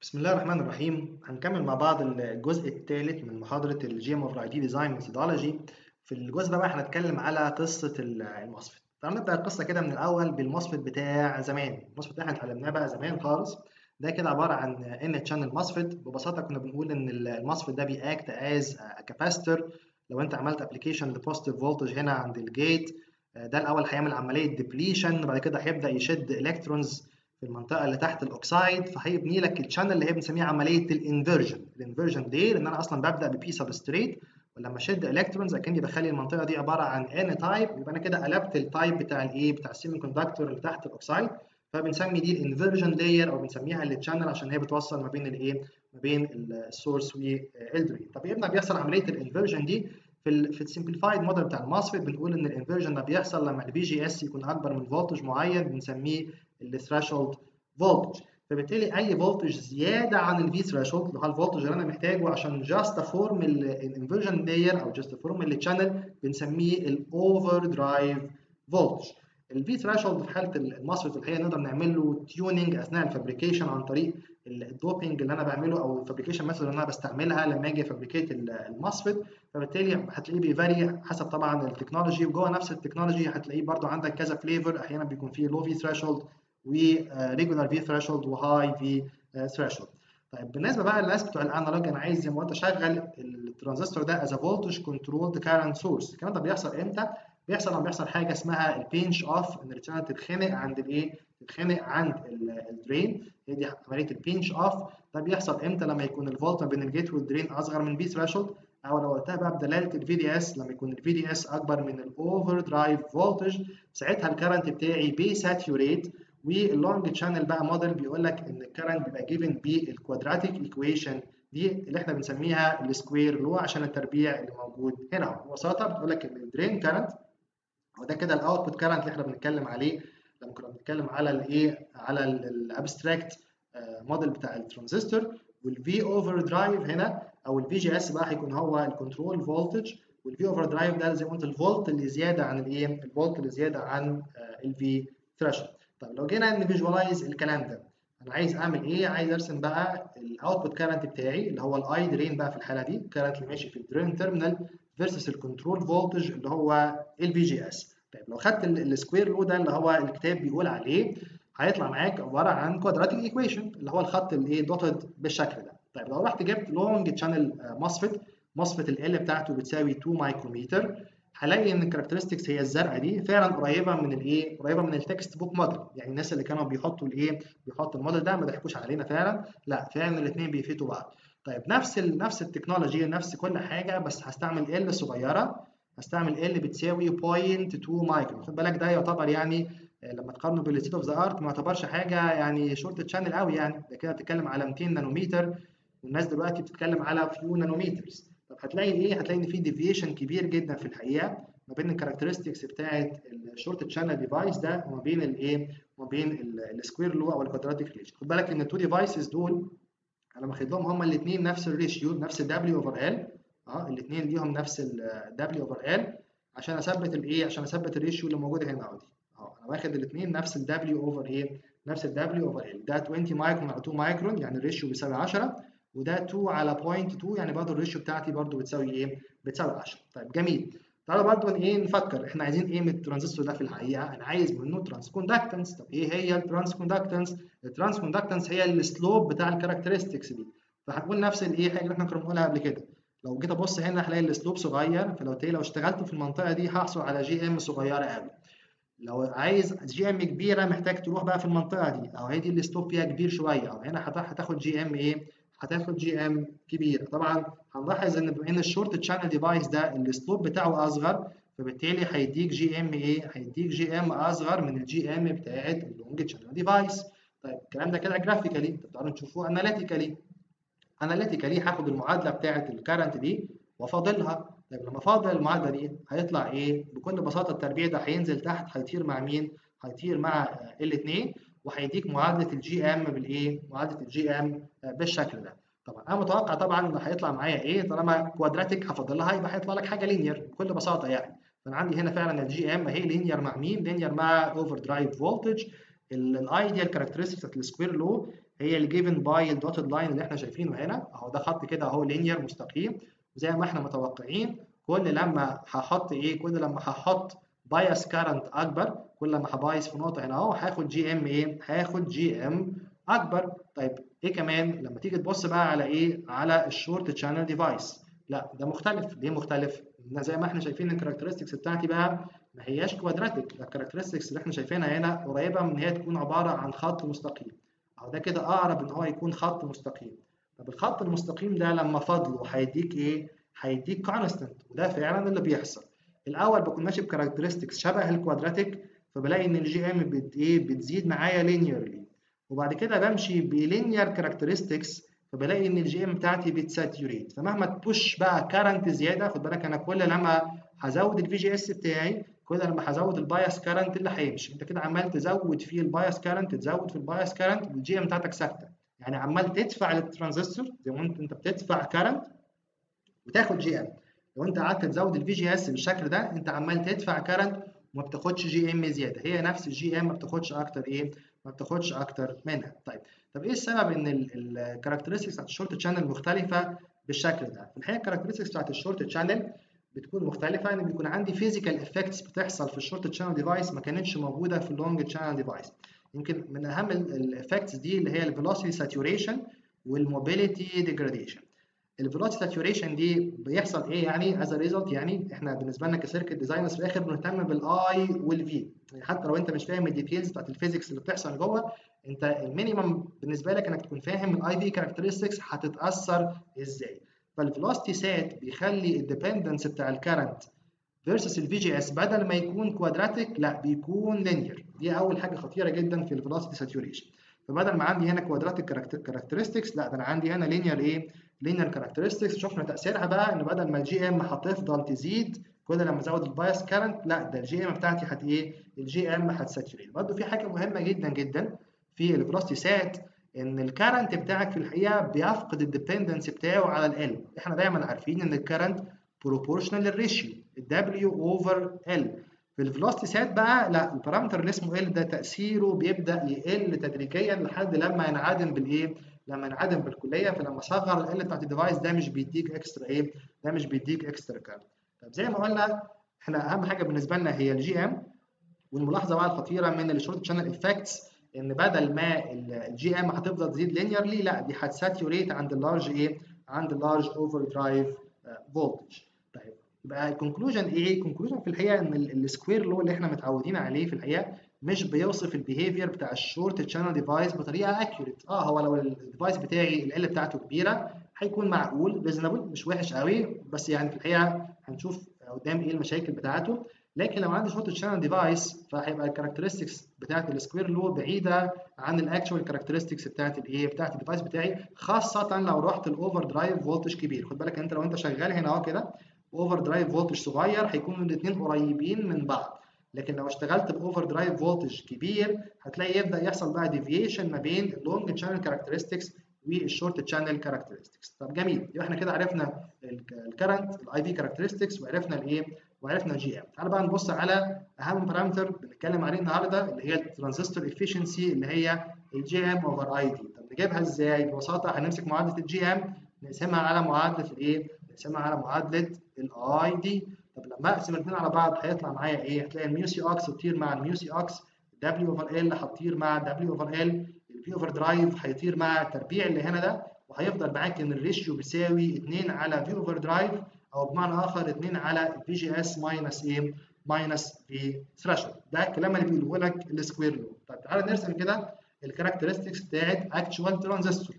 بسم الله الرحمن الرحيم هنكمل مع بعض الجزء الثالث من محاضرة الجي ام اوف اي دي ديزاين ميثودولوجي في الجزء ده بقى هنتكلم على قصة الموسفيت تعالوا نبدأ القصة كده من الأول بالموسفيت بتاع زمان الموسفيت ده احنا اتعلمناه بقى زمان خالص ده كده عبارة عن ان تشانل موسفيت ببساطة كنا بنقول إن الموسفيت ده بيأكت از كاباستور لو أنت عملت ابلكيشن لبوزيتيف فولتج هنا عند الجيت ده الأول هيعمل عملية ديبليشن وبعد كده هيبدأ يشد الكترونز في المنطقه اللي تحت الاوكسايد فهيبني لك الشانل اللي هي بنسميها عمليه الانفرجن الانفرجن ليه لان انا اصلا ببدا ببي سبستريت ولما اشد الكترونز اكني بخلي المنطقه دي عباره عن ان تايب يبقى انا كده قلبت التايب بتاع الايه بتاع السيمي كوندكتور اللي تحت الاوكسايد فبنسمي دي الانفرجن لاير او بنسميها التشانل عشان هي بتوصل ما بين الايه ما بين السورس والدرين طب امتى بيحصل عمليه الانفرجن دي في ال في السمبليفايد موديل بتاع الماسفيت بنقول ان الانفرجن ده بيحصل لما الفي جي اس يكون اكبر من فولتج معين بنسميه الثريشولد فولتج فبالتالي اي فولتج زياده عن الفي ثريشولد اللي هو الفولتج اللي انا محتاجه عشان جاست فورم الانفرجن لاير او جاست فورم التشانل بنسميه الاوفر درايف فولتج الفي ثريشولد في حاله الماسفيت الحقيقه نقدر نعمل له تيوننج اثناء الفابريكيشن عن طريق الدوبينج اللي انا بعمله او الفابريكيشن ميثود اللي انا بستعملها لما اجي افابريكيت الماسفيت فبالتالي هتلاقيه بيفاري حسب طبعا التكنولوجي وجوه نفس التكنولوجي هتلاقيه برده عندك كذا فليفر احيانا بيكون فيه لو في ثريشولد وريجولار في ثريشولد وهاي في ثريشولد طيب بالنسبه بقى للناس بتوع الانالوج انا عايز زي ما قلت اشغل الترانزستور ده از فولتج كنترولد كارنت سورس الكلام ده بيحصل امتى بيحصل لما بيحصل حاجه اسمها البينش اوف ان الريتيرن تتخنق عند الايه تتخنق عند الدرين هي دي عمليه البينش اوف ده بيحصل امتى لما يكون الفولت ما بين الجيت والدرين اصغر من بي ثريشولد او لو قلتها بقى بدلاله الفي دي اس لما يكون الفي دي اس اكبر من الاوفر درايف فولتج ساعتها الكرنت بتاعي بيساتيوريت واللونج تشانل بقى موديل بيقول لك ان الكرنت بيبقى جيفن بالكوادراتيك ايكويشن دي اللي احنا بنسميها السكوير لو عشان التربيع اللي موجود هنا ببساطه بتقول لك ان الدرين كرنت وده كده الاوتبوت كرنت اللي احنا بنتكلم عليه لما كنا بنتكلم على الايه على الابستراكت موديل بتاع الترانزستور والفي اوفر درايف هنا او الفي جي اس بقى هيكون هو الكنترول فولتج والفي اوفر درايف ده زي ما قلت الفولت اللي زياده عن الايه الفولت اللي زياده عن الفي ثريشولد طب لو جينا نفيجوالايز الكلام ده انا عايز اعمل ايه عايز ارسم بقى الاوتبوت كارنت بتاعي اللي هو الاي درين بقى في الحاله دي الكارنت اللي ماشي في الدرين تيرمينال فيرسس الكنترول فولتج اللي هو الفي جي اس طيب لو خدت السكوير لو ده اللي هو الكتاب بيقول عليه هيطلع معاك عباره عن كوادراتيك ايكويشن اللي هو الخط الايه دوتد بالشكل ده طيب لو رحت جبت لونج تشانل ماسفيت ماسفيت ال بتاعته بتساوي 2 مايكرومتر هلاقي ان الكاركترستكس هي الزرقاء دي فعلا قريبه من الايه قريبه من التكست بوك موديل يعني الناس اللي كانوا بيحطوا الايه بيحطوا الموديل ده ما ضحكوش علينا فعلا لا فعلا الاثنين بيفيتوا بعض طيب نفس ال نفس التكنولوجي نفس كل حاجه بس هستعمل ال صغيره هستعمل ال بتساوي 0.2 مايكرون خد بالك ده يعتبر يعني لما تقارنه بالستيت اوف ذا ارت ما يعتبرش حاجه يعني شورت تشانل قوي يعني ده كده بتتكلم على 200 نانومتر والناس دلوقتي بتتكلم على فيو نانومترز طب هتلاقي ايه هتلاقي ان في ديفيشن كبير جدا في الحقيقه ما بين الكاركترستكس بتاعه الشورت تشانل ديفايس ده وما بين الايه وما بين السكوير لو او الكوادراتيك ريليشن خد بالك ان التو ديفايسز دول انا واخد لهم هما الاثنين نفس الريشيو نفس الدبليو اوفر ال اه الاثنين ليهم نفس الدبليو اوفر ال عشان اثبت الايه عشان اثبت الريشيو اللي موجوده هنا اهو دي اه انا واخد الاثنين نفس الدبليو اوفر ايه نفس الدبليو اوفر ال ده 20 مايكرون على 2 مايكرون يعني الريشيو بيساوي 10 وده 2 على 0.2 يعني برضه الريشيو بتاعتي برضه بتساوي ايه بتساوي 10 طيب جميل تعالوا برضه ايه نفكر احنا عايزين ايه من الترانزستور ده في الحقيقه انا عايز منه ترانس كوندكتنس طب ايه هي الترانس كوندكتنس الترانس كوندكتنس هي السلوب بتاع الكاركترستكس دي فهنقول نفس الايه حاجه اللي احنا كنا بنقولها قبل كده لو جيت ابص هنا هلاقي السلوب صغير فلو لو اشتغلت في المنطقه دي هحصل على جي ام صغيره قوي لو عايز جي ام كبيره محتاج تروح بقى في المنطقه دي او هي دي السلوب فيها كبير شويه او هنا هتاخد جي ام ايه هتاخد جي ام كبيره طبعا هنلاحظ ان بما ان الشورت تشانل ديفايس ده السلوب بتاعه اصغر فبالتالي هيديك جي ام ايه هيديك جي ام اصغر من الجي ام بتاعت اللونج تشانل ديفايس طيب الكلام ده كده جرافيكالي طب تعالوا نشوفوه اناليتيكالي اناليتيكالي هاخد المعادله بتاعت الكرنت دي وافاضلها طيب لما افاضل المعادله دي هيطلع ايه بكل بساطه التربيع ده هينزل تحت هيطير مع مين هيطير مع ال2 وهيديك معادله الجي ام بالايه معادله الجي ام بالشكل ده طبعا انا متوقع طبعا ان هيطلع معايا ايه طالما كوادراتيك هفضلها يبقى هيطلع لك حاجه لينير بكل بساطه يعني فانا عندي هنا فعلا الجي ام اهي لينير مع مين لينير مع اوفر درايف فولتج الايديال كاركترستكس بتاعت السكوير لو هي اللي جيفن باي الدوتد لاين اللي احنا شايفينه هنا اهو ده خط كده اهو لينير مستقيم زي ما احنا متوقعين كل لما هحط ايه كل لما هحط بايس كارنت اكبر كل لما هبايس في نقطه هنا اهو هاخد جي ام ايه هاخد جي ام اكبر طيب ايه كمان لما تيجي تبص بقى على ايه على الشورت تشانل ديفايس لا ده مختلف ليه مختلف زي ما احنا شايفين الكاركترستكس بتاعتي بقى ما هياش كوادراتيك الكاركترستكس اللي احنا شايفينها هنا قريبه من ان هي تكون عباره عن خط مستقيم اهو ده كده اقرب ان هو يكون خط مستقيم طب الخط المستقيم ده لما فاضله هيديك ايه هيديك كونستنت وده فعلا اللي بيحصل الاول بكون ماشي بكاركترستكس شبه الكوادراتيك فبلاقي ان الجي ام بت ايه بتزيد معايا لينيرلي وبعد كده بمشي بلينير كاركترستكس فبلاقي ان الجي ام بتاعتي بتساتوريت فمهما تبوش بقى كارنت زياده خد بالك انا كل لما هزود الفي جي اس بتاعي كل لما هزود البايس كارنت اللي هيمشي انت كده عمال تزود في البايس كارنت تزود في البايس كارنت والجي ام بتاعتك ثابته يعني عمال تدفع للترانزستور زي ما انت انت بتدفع كارنت وتاخد جي ام لو انت قعدت تزود الفي جي اس بالشكل ده انت عمال تدفع كارنت وما بتاخدش جي ام زياده هي نفس الجي ام ما بتاخدش اكتر ايه ما بتاخدش اكتر منها طيب طب ايه السبب ان الكاركترستكس بتاعت الشورت شانل مختلفه بالشكل ده في الحقيقه الكاركترستكس بتاعت الشورت شانل بتكون مختلفه ان بيكون عندي فيزيكال افكتس بتحصل في الشورت شانل ديفايس ما كانتش موجوده في اللونج شانل ديفايس يمكن من اهم الافكتس دي اللي هي الفيلوسيتي ساتوريشن والموبيليتي ديجراديشن الفيلوسيتي ساتوريشن دي بيحصل ايه يعني از ريزلت يعني احنا بالنسبه لنا كسيركت ديزاينرز في الاخر بنهتم بالاي والفي يعني حتى لو انت مش فاهم الديتيلز بتاعت الفيزيكس اللي بتحصل جوه انت المينيمم بالنسبه لك انك تكون فاهم الاي في كاركترستكس هتتاثر ازاي فالفيلوسيتي سات بيخلي الديبندنس بتاع الكرنت فيرسس الفي جي اس بدل ما يكون كوادراتيك لا بيكون لينير دي اول حاجه خطيره جدا في الفيلوسيتي ساتوريشن فبدل ما عندي هنا كوادراتيك كاركترستكس لا ده انا عندي هنا لينير ايه لينير كاركترستكس شفنا تاثيرها بقى ان بدل ما الجي ام هتفضل تزيد كل لما ازود البايس كارنت لا ده الجي ام بتاعتي هت ايه الجي ام هتساتوريت برضه في حاجه مهمه جدا جدا في الفيلوسيتي سات ان الكرنت بتاعك في الحقيقه بيفقد الديبندنس بتاعه على ال احنا دايما عارفين ان الكرنت بروبورشنال للريشيو الدبليو اوفر ال في الفيلوسيتي سات بقى لا البارامتر اللي اسمه ال ده تاثيره بيبدا يقل تدريجيا لحد لما ينعدم بالايه لما ينعدم بالكليه فلما اصغر ال بتاعت الديفايس ده مش بيديك اكسترا ايه ده مش بيديك اكسترا كارنت طب زي ما قلنا احنا اهم حاجه بالنسبه لنا هي الجي ام والملاحظه بقى الخطيره من الشورت شانل افكتس ان بدل ما الجي ام هتفضل تزيد لينيرلي لا دي هتساتوريت عند اللارج ايه عند اللارج اوفر درايف فولتج طيب يبقى الكونكلوجن ايه الكونكلوجن في الحقيقه ان السكوير لو اللي احنا متعودين عليه في الحقيقه مش بيوصف البيهيفير بتاع الشورت شانل ديفايس بطريقه اكيوريت اه هو لو الديفايس بتاعي ال بتاعته كبيره هيكون معقول ريزونبل مش وحش قوي بس يعني في الحقيقه هنشوف قدام ايه المشاكل بتاعته لكن لو عندي شورت شانل ديفايس فهيبقى الكاركترستكس بتاعت السكوير لو بعيده عن الاكشوال كاركترستكس بتاعت الايه بتاعت الديفايس بتاعي خاصه لو رحت الاوفر درايف فولتج كبير خد بالك انت لو انت شغال هنا اهو كده اوفر درايف فولتج صغير هيكونوا الاثنين قريبين من بعض لكن لو اشتغلت باوفر درايف فولتج كبير هتلاقي يبدا يحصل بقى ديفيشن ما بين اللونج شانل كاركترستكس والشورت شانل كاركترستكس طب جميل يبقى احنا كده عرفنا الكرنت الاي في كاركترستكس وعرفنا الايه وعرفنا الجي ام تعال بقى نبص على اهم بارامتر بنتكلم عليه النهارده اللي هي الترانزستور افيشنسي اللي هي الجي ام اوفر اي دي طب نجيبها ازاي ببساطه هنمسك معادله الجي ام نقسمها على معادله الايه نقسمها على معادله الاي دي طب لما اقسم الاثنين على بعض هيطلع معايا ايه هتلاقي الميو سي اكس تطير مع الميو سي اكس دبليو اوفر ال هتطير مع دبليو اوفر ال البي اوفر درايف هيطير مع التربيع اللي هنا ده وهيفضل معاك ان الريشيو بيساوي 2 على في اوفر درايف او بمعنى اخر 2 على في جي اس ماينس ايه ماينس في ثريشولد ده الكلام اللي بيقوله لك السكوير لو طيب تعالى نرسم كده الكاركترستكس بتاعت اكشوال ترانزستور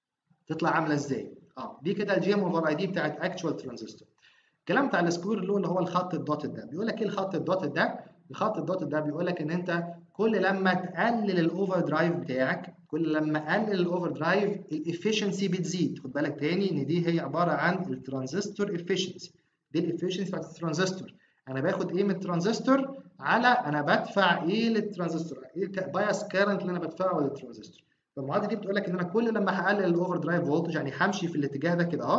تطلع عامله ازاي اه دي كده الجي ام اوفر اي دي بتاعت اكشوال ترانزستور الكلام بتاع السكوير لو اللي هو الخط الدوتد ده بيقول لك ايه الخط الدوتد ده الخط الدوتد ده بيقول لك ان انت كل لما تقلل الاوفر درايف بتاعك كل لما اقلل الاوفر درايف الافشنسي بتزيد خد بالك تاني ان دي هي عباره عن الترانزستور افشنسي دي الافشنسي بتاعت الترانزستور انا باخد ايه من الترانزستور على انا بدفع ايه للترانزستور ايه البايس كارنت اللي انا بدفعه للترانزستور فالمعادله دي بتقول لك ان انا كل لما هقلل الاوفر درايف فولتج يعني همشي في الاتجاه ده كده اهو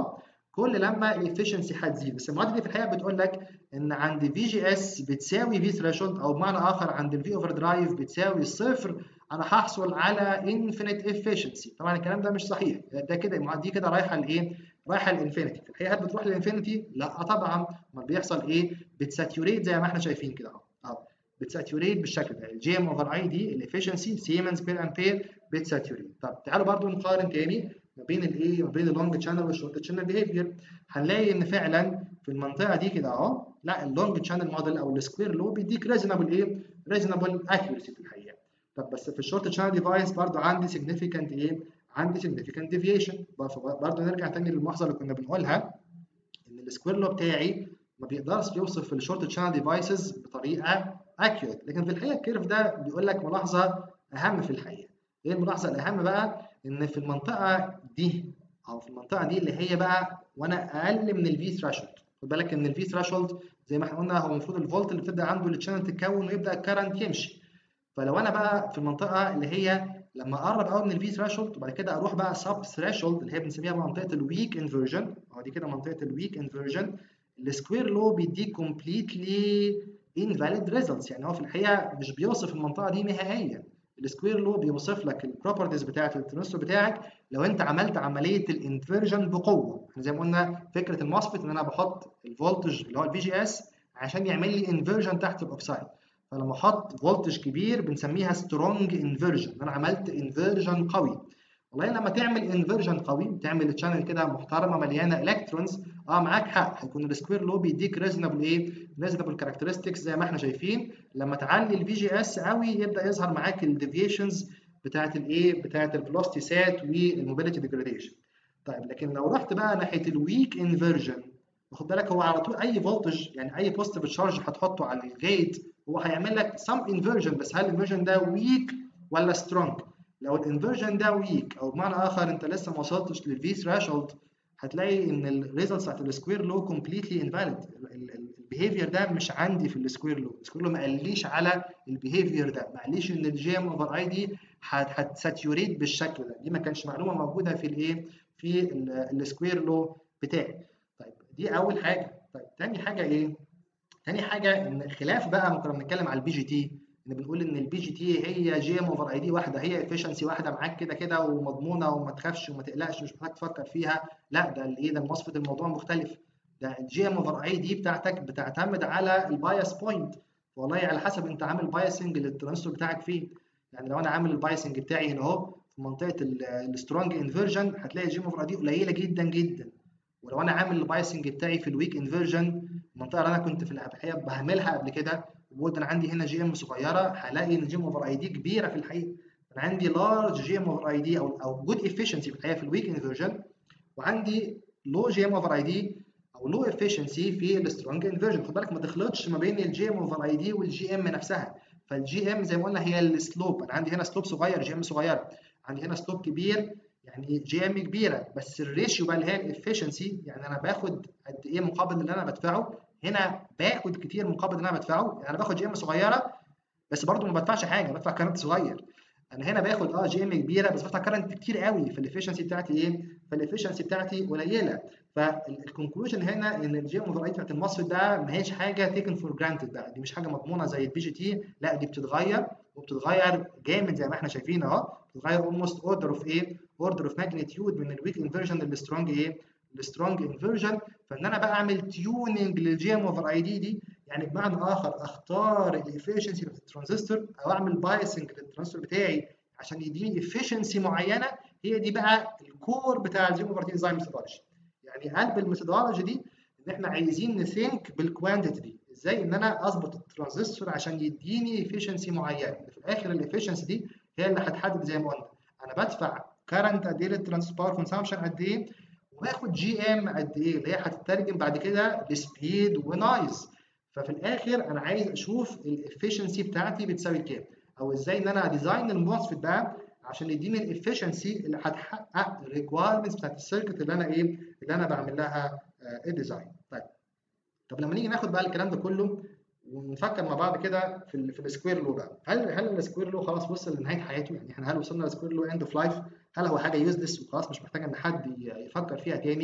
كل لما الافشنسي هتزيد بس المعادله دي في الحقيقه بتقول لك ان عند في جي اس بتساوي في ثريشولد او بمعنى اخر عند الفي اوفر درايف بتساوي الصفر انا هحصل على انفينيت افشنسي طبعا الكلام ده مش صحيح ده كده دي كده رايحه لايه رايحه للانفينيتي في الحقيقه هل بتروح للانفينيتي لا طبعا امال بيحصل ايه بتساتيوريت زي ما احنا شايفين كده اهو اهو بتساتيوريت بالشكل ده الجي ام اوفر اي دي الافشنسي سيمنز بير امبير بتساتيوريت طب تعالوا برضو نقارن تاني ما بين الايه ما بين اللونج شانل والشورت شانل بيهيفير هنلاقي ان فعلا في المنطقه دي كده اهو لا اللونج شانل موديل او السكوير لو بيديك ريزونبل ايه ريزونبل اكيورسي في الحقيقه طب بس في الشورت شانل ديفايس برضو عندي significant ايه عندي significant deviation برضو نرجع تاني للملاحظه اللي كنا بنقولها ان السكوير لو بتاعي ما بيقدرش يوصف في الشورت شانل ديفايسز بطريقه اكيوريت لكن في الحقيقه الكيرف ده بيقول لك ملاحظه اهم في الحقيقه ايه الملاحظه الاهم بقى ان في المنطقه دي او في المنطقه دي اللي هي بقى وانا اقل من الفي ثريشولد خد بالك ان الفي ثريشولد زي ما احنا قلنا هو المفروض الفولت اللي بتبدا عنده التشانل تتكون ويبدا الكرنت يمشي فلو انا بقى في المنطقه اللي هي لما اقرب قوي من الفي ثريشولد وبعد كده اروح بقى سب ثريشولد اللي هي بنسميها منطقه الويك انفرجن اهو دي كده منطقه الويك انفرجن السكوير لو بيديك كومبليتلي invalid results يعني هو في الحقيقه مش بيوصف المنطقه دي نهائيا السكوير لو بيوصف لك البروبرتيز بتاعه الترانزستور بتاعك لو انت عملت عمليه الانفرجن بقوه احنا زي ما قلنا فكره الموسفيت ان انا بحط الفولتج اللي هو الفي جي اس عشان يعمل لي انفرجن تحت الاوكسايد فلما احط فولتج كبير بنسميها سترونج انفرجن انا عملت انفرجن قوي والله لما تعمل انفرجن قوي تعمل تشانل كده محترمه مليانه الكترونز اه معاك حق هيكون السكوير لو بيديك ريزونبل ايه ريزونبل كاركترستكس زي ما احنا شايفين لما تعلي الفي جي اس قوي يبدا يظهر معاك الديفيشنز بتاعه الايه بتاعه الفلوستي سات والموبيليتي ديجراديشن طيب لكن لو رحت بقى ناحيه الويك انفرجن واخد بالك هو على طول اي فولتج يعني اي بوزيتيف تشارج هتحطه على الجيت هو هيعمل لك سم انفرجن بس هل الانفرجن ده ويك ولا سترونج لو الانفرجن ده ويك او بمعنى اخر انت لسه ما وصلتش للفي ثريشولد هتلاقي ان الريزلتس بتاعت السكوير لو كومبليتلي انفاليد البيهيفير ده مش عندي في السكوير لو السكوير لو ما قاليش على البيهيفير ده ما قاليش ان الجي ام اوفر اي دي هتساتيوريت بالشكل ده دي ما كانش معلومه موجوده في الايه في السكوير لو بتاعي طيب دي اول حاجه طيب تاني حاجه ايه تاني حاجه ان خلاف بقى ما كنا بنتكلم على البي جي تي ان بنقول ان البي جي تي هي جي ام اوفر اي دي واحده هي افشنسي واحده معاك كده كده ومضمونه وما تخافش وما تقلقش مش محتاج تفكر فيها لا ده الايه ده المصفت الموضوع مختلف ده الجي ام اوفر اي دي بتاعتك بتعتمد على البايس بوينت والله على حسب انت عامل بايسنج للترانزستور بتاعك فين يعني لو انا عامل البايسنج بتاعي هنا اهو في منطقه السترونج انفرجن هتلاقي الجي ام اوفر اي دي قليله جدا جدا ولو انا عامل البايسنج بتاعي في الويك انفرجن المنطقه اللي انا كنت في الحقيقه بهملها قبل كده وقلت انا عندي هنا جي ام صغيره هلاقي ان جي ام اوفر اي دي كبيره في الحقيقه انا عندي لارج جي ام اوفر اي دي او او جود افشنسي في الحقيقه في الويك انفرجن وعندي لو جي ام اوفر اي دي او لو افشنسي في السترونج انفرجن خد بالك ما تخلطش ما بين الجي ام اوفر اي دي والجي ام نفسها فالجي ام زي ما قلنا هي السلوب انا عندي هنا سلوب صغير جي ام صغيره عندي هنا سلوب كبير يعني جي ام كبيره بس الريشيو بقى اللي هي الافشنسي يعني انا باخد قد ايه مقابل اللي انا بدفعه هنا باخد كتير مقابل اللي انا بدفعه يعني انا باخد جي ام صغيره بس برضو ما بدفعش حاجه بدفع كارنت صغير انا هنا باخد اه جي ام كبيره بس بدفع كارنت كتير قوي فالافشنسي بتاعتي ايه فالافشنسي بتاعتي قليله فالكونكلوجن هنا ان الجي ام اوفر بتاعت المصفت ده ما هيش حاجه تيكن فور جرانتد بقى دي مش حاجه مضمونه زي البي جي تي لا دي بتتغير وبتتغير جامد زي ما احنا شايفين اهو بتتغير اولموست اوردر اوف ايه اوردر اوف ماجنتيود من الويك انفرجن للسترونج ايه السترونج انفرجن فان انا بقى اعمل تيوننج للجي ام اوفر اي دي دي يعني بمعنى اخر اختار الافشنسي بتاعت الترانزستور او اعمل بايسنج للترانزستور بتاعي عشان يديني افشنسي معينه هي دي بقى الكور بتاع الجي ام اوفر دي ديزاين ميثودولوجي يعني قلب الميثودولوجي دي ان احنا عايزين نثينك بالكوانتيتي دي ازاي ان انا اظبط الترانزستور عشان يديني افشنسي معينه في الاخر الافشنسي دي هي اللي هتحدد زي ما قلنا انا بدفع كارنت قد ايه للترانزستور باور كونسامشن قد ايه وباخد جي ام قد ايه اللي هي هتترجم بعد كده لسبيد ونايز ففي الاخر انا عايز اشوف الافشنسي بتاعتي بتساوي كام او ازاي ان انا اديزاين الموسفيت بقى عشان يديني الافشنسي اللي هتحقق الريكوايرمنتس بتاعت السيركت اللي انا ايه اللي انا بعمل لها الديزاين طيب طب لما نيجي ناخد بقى الكلام ده كله ونفكر مع بعض كده في ال في السكوير لو بقى هل هل السكوير لو خلاص وصل لنهايه حياته يعني احنا هل وصلنا للسكوير لو اند اوف لايف هل هو حاجه يوزلس وخلاص مش محتاج ان حد يفكر فيها تاني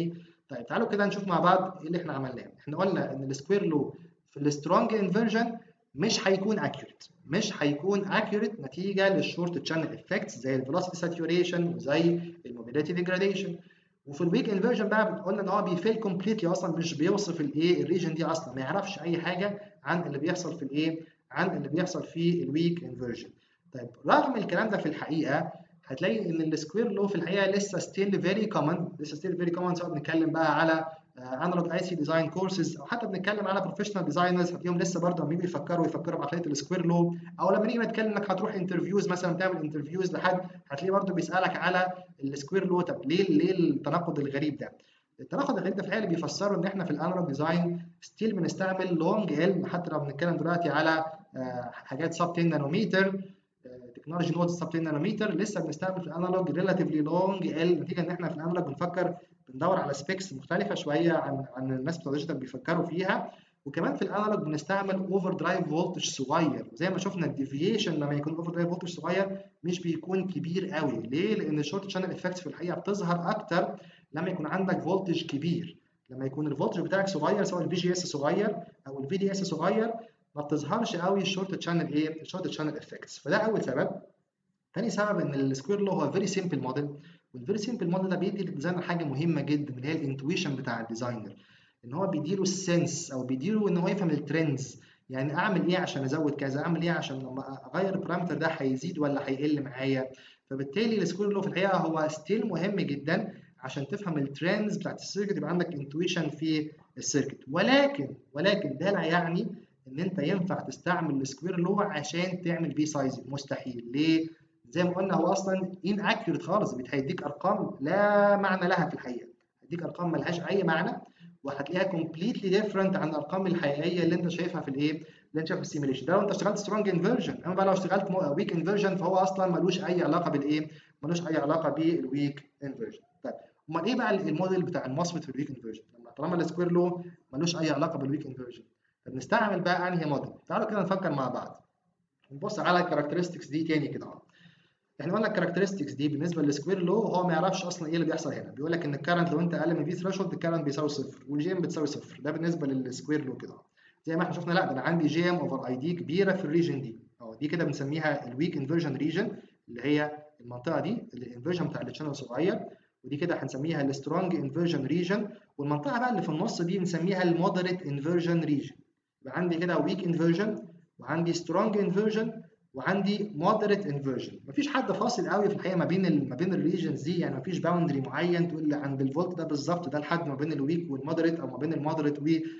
طيب تعالوا كده نشوف مع بعض ايه اللي احنا عملناه احنا قلنا ان السكوير لو في السترونج انفرجن مش هيكون اكيوريت مش هيكون اكيوريت نتيجه للشورت تشانل افكتس زي الفيلوسيتي ساتوريشن وزي الموبيليتي ديجراديشن وفي الويك انفرجن بقى قلنا ان هو بيفيل كومبليتلي اصلا مش بيوصف الايه الريجن دي اصلا ما يعرفش اي حاجه عن اللي بيحصل في الايه عن اللي بيحصل في الويك انفرجن طيب رغم الكلام ده في الحقيقه هتلاقي ان السكوير لو في الحقيقه لسه ستيل فيري كومن لسه ستيل فيري كومن سواء بنتكلم بقى على انالوج اي سي ديزاين كورسز او حتى بنتكلم على بروفيشنال ديزاينرز هتلاقيهم لسه برضه لما بيجوا يفكروا يفكروا بعقليه السكوير لو او لما نيجي نتكلم انك هتروح انترفيوز مثلا تعمل انترفيوز لحد هتلاقيه برضه بيسالك على السكوير لو طب ليه ليه التناقض الغريب ده؟ التناقض الغريب ده في الحقيقه اللي بيفسروا ان احنا في الانالوج ديزاين ستيل بنستعمل لونج ال حتى لو بنتكلم دلوقتي على حاجات سب 10 نانومتر تكنولوجي نودز سب 10 نانومتر لسه بنستعمل في الانالوج ريلاتيفلي لونج ال نتيجه ان احنا في الانالوج بنفكر بندور على سبيكس مختلفه شويه عن عن الناس بتوع الديجيتال بيفكروا فيها وكمان في الانالوج بنستعمل اوفر درايف فولتج صغير زي ما شفنا الديفيشن لما يكون اوفر درايف فولتج صغير مش بيكون كبير قوي ليه لان الشورت شانل افكتس في الحقيقه بتظهر اكتر لما يكون عندك فولتج كبير لما يكون الفولتج بتاعك صغير سواء الفي جي اس صغير او الفي دي اس صغير ما بتظهرش قوي الشورت شانل ايه الشورت شانل افكتس فده اول سبب تاني سبب ان السكوير لو هو فيري سيمبل موديل والفيري سيمبل موديل ده بيدي للديزاينر حاجه مهمه جدا اللي هي الانتويشن بتاع الديزاينر ان هو بيديله السنس او بيديله ان هو يفهم الترندز يعني اعمل ايه عشان ازود كذا اعمل ايه عشان لما اغير البارامتر ده هيزيد ولا هيقل معايا فبالتالي السكوير لو في الحقيقه هو ستيل مهم جدا عشان تفهم الترندز بتاعت السيركت يبقى عندك انتويشن في السيركت ولكن ولكن ده لا يعني ان انت ينفع تستعمل السكوير لو عشان تعمل بيه سايزنج مستحيل ليه زي ما قلنا هو اصلا ان اكيوريت خالص هيديك ارقام لا معنى لها في الحقيقه هيديك ارقام ملهاش اي معنى وهتلاقيها كومبليتلي ديفرنت عن الارقام الحقيقيه اللي انت شايفها في الايه اللي انت شايفها في السيميليشن ده لو انت اشتغلت سترونج انفرجن اما بقى لو اشتغلت ويك انفرجن فهو اصلا ملوش اي علاقه بالايه ملوش اي علاقه بالويك انفرجن طيب امال ايه بقى الموديل بتاع المصفت في الويك انفرجن لما طالما السكوير لو ملوش اي علاقه بالويك انفرجن فبنستعمل بقى انهي موديل تعالوا كده نفكر مع بعض نبص على الكاركترستكس دي تاني كده اهو احنا قلنا الكاركترستكس دي بالنسبه للسكوير لو هو ما يعرفش اصلا ايه اللي بيحصل هنا بيقول لك ان الكرنت لو انت اقل من في ثريشولد الكرنت بيساوي صفر والجي ام بتساوي صفر ده بالنسبه للسكوير لو كده زي ما احنا شفنا لا ده انا عندي جي ام اوفر اي دي كبيره في الريجن دي اه دي كده بنسميها الويك انفرجن ريجن اللي هي المنطقه دي الانفرجن بتاع الشانل صغير ودي كده هنسميها السترونج انفرجن ريجن والمنطقه بقى اللي في النص دي بنسميها المودريت انفرجن ريجن يبقى عندي كده ويك انفرجن وعندي سترونج انفرجن وعندي مودريت انفرجن مفيش حد فاصل قوي في الحقيقه ما بين ال ما بين الريجنز دي يعني مفيش باوندري معين تقول عند الفولت ده بالظبط ده الحد ما بين الويك والمودريت او ما بين المودريت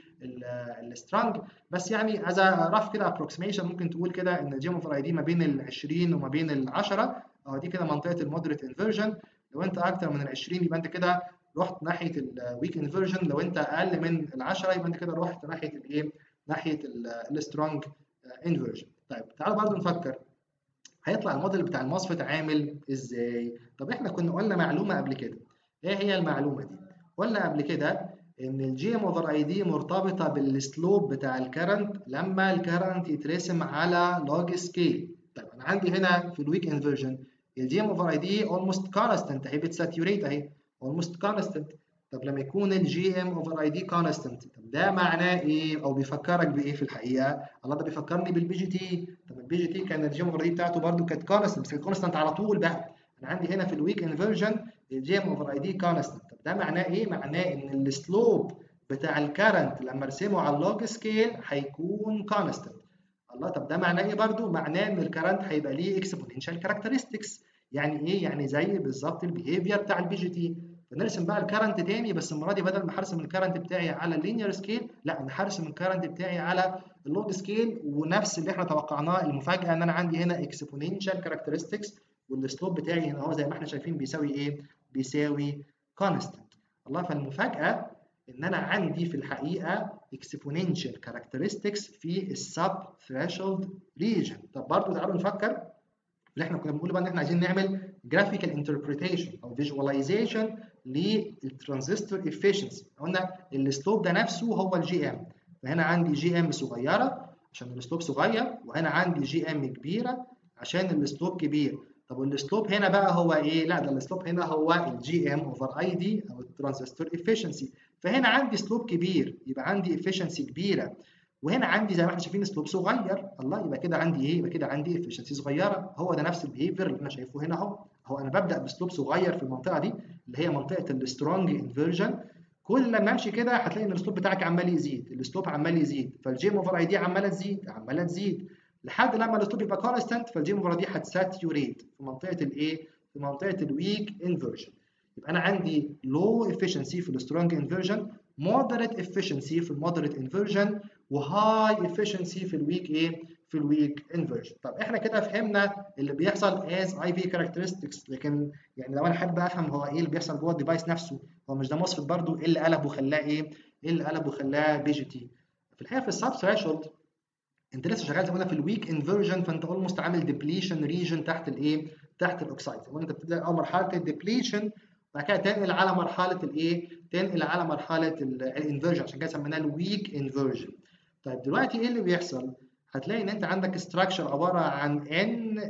والسترونج بس يعني از رف كده ابروكسيميشن ممكن تقول كده ان الجيم اوف اي دي ما بين ال 20 وما بين ال 10 اه دي كده منطقه المودريت انفرجن لو انت اكتر من ال 20 يبقى انت كده رحت ناحيه الويك انفرجن لو انت اقل من ال 10 يبقى انت كده رحت ناحيه الايه ناحيه السترونج انفرجن طيب تعالوا برضو نفكر هيطلع الموديل بتاع المصفت عامل ازاي طب احنا كنا قلنا معلومه قبل كده ايه هي المعلومه دي قلنا قبل كده ان الجي ام اوفر اي دي مرتبطه بالسلوب بتاع الكرنت لما الكرنت يترسم على لوج سكيل طيب انا عندي هنا في الويك انفرجن الجي ام اوفر اي دي اولموست كونستنت اهي بتساتيوريت اهي اولموست كونستنت طب لما يكون الجي ام اوفر اي دي كونستنت طب ده معناه ايه او بيفكرك بايه في الحقيقه الله ده بيفكرني بالبي جي تي طب البي جي تي كان الجي ام اوفر اي دي بتاعته برده كانت كونستنت بس كانت كونستنت على طول بقى انا عندي هنا في الويك انفرجن الجي ام اوفر اي دي كونستنت طب ده معناه ايه معناه ان السلوب بتاع الكرنت لما ارسمه على اللوج سكيل هيكون كونستنت الله طب ده معناه ايه برده معناه ان الكرنت هيبقى ليه اكسبوننشال كاركترستكس يعني ايه يعني زي بالظبط البيهيفير بتاع البي جي تي فنرسم بقى الكرنت تاني بس المره دي بدل ما هرسم الكرنت بتاعي على اللينير سكيل لا انا هرسم الكرنت بتاعي على اللود سكيل ونفس اللي احنا توقعناه المفاجاه ان انا عندي هنا اكسبوننشال كاركترستكس والسلوب بتاعي هنا اهو زي ما احنا شايفين بيساوي ايه؟ بيساوي كونستنت الله فالمفاجاه ان انا عندي في الحقيقه اكسبوننشال كاركترستكس في السب ثريشولد ريجن طب برضه تعالوا نفكر اللي احنا كنا بنقول بقى ان احنا عايزين نعمل جرافيكال انتربريتيشن او فيجواليزيشن للترانزستور افشنسي قلنا السلوب ده نفسه هو الجي ام فهنا عندي جي ام صغيره عشان السلوب صغير وهنا عندي جي ام كبيره عشان السلوب كبير طب والسلوب هنا بقى هو ايه لا ده السلوب هنا هو الجي ام اوفر اي دي او الترانزستور افشنسي فهنا عندي سلوب كبير يبقى عندي افشنسي كبيره وهنا عندي زي ما احنا شايفين سلوب صغير الله يبقى كده عندي ايه يبقى كده عندي افشنسي صغيره هو ده نفس البيهيفير اللي انا شايفه هنا اهو هو انا ببدا بسلوب صغير في المنطقه دي اللي هي منطقه السترونج انفيرجن كل لما امشي كده هتلاقي ان السلوب بتاعك عمال يزيد السلوب عمال يزيد فالجيم اوفر اي دي عماله تزيد عماله تزيد لحد لما الاسلوب يبقى كونستانت فالجيم اوفر دي هتساتيوريت في منطقه الايه في منطقه الويك انفيرجن يبقى انا عندي لو efficiency في السترونج انفيرجن moderate efficiency في المودريت انفيرجن وهاي efficiency في الويك ايه في الويك انفيرجن طب احنا كده فهمنا اللي بيحصل as IV characteristics لكن يعني لو انا حابب افهم هو ايه اللي بيحصل جوه الديفايس نفسه هو مش ده مصفت برضو ايه اللي قلبه خلاه ايه ايه اللي قلبه خلاه بي جي تي في الحقيقه في السب ثريشولد انت لسه شغال زي ما قلنا في الويك انفيرجن فانت اولموست عامل ديبليشن ريجن تحت الايه تحت الاوكسايد زي ما انت بتبدا اول مرحله الديبليشن بعد كده تنقل على مرحله الايه تنقل على مرحله الانفيرجن عشان كده سميناها الويك انفيرجن طيب دلوقتي ايه اللي بيحصل هتلاقي ان انت عندك ستراكشر عباره عن ان